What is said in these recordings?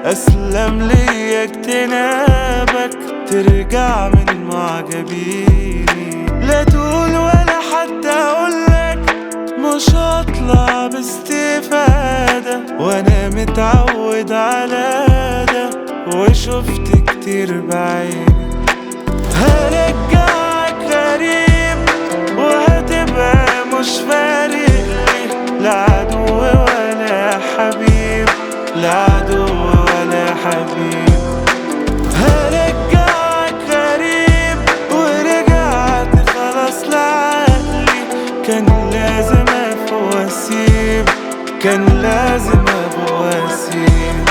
أسلم لي اجتنابك ترجع من معجبيني لا تقول ولا حتى أقولك مش هطلع باستفادة وأنا متعود على ده وشفت كتير بعيني هرجعك غريب وهتبقى مش فارق لي لا عدو ولا حبيب لا عدو ولا حبيب هرجعك غريب ورجعت خلاص لعقلي كان لازم افوق واسيب كان لازم ابقى واسيب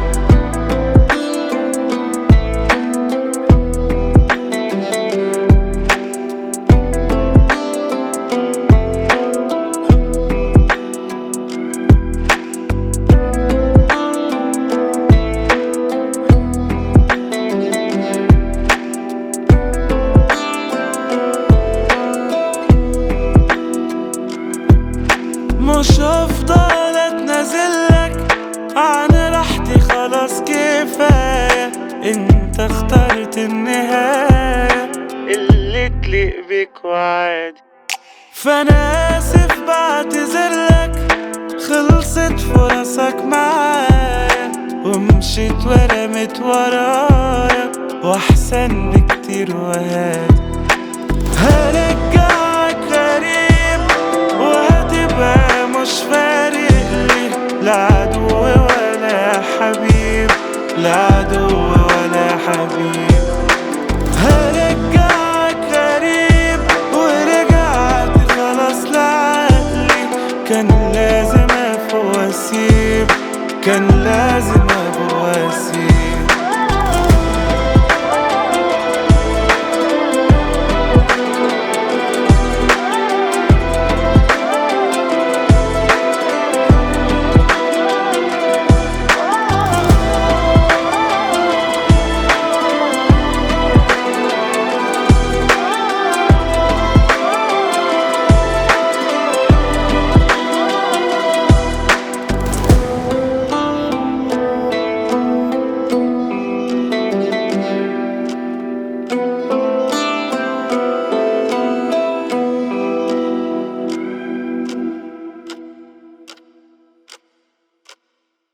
مش هفضل اتنازلك عن راحتي خلاص كفاية انت اخترت النهاية اللي تليق بيك وعادي فانا اسف بعتذرلك خلصت فرصك معايا ومشيت ورمت ورايا واحسن بكتير وهادي هرجعك غريب وهتبقى مش فارق لي لا عدو ولا حبيب لا عدو ولا حبيب هرجعك غريب ورجعت خلاص لعقلي كان لازم افوق واسيب كان لازم ابقى واسيب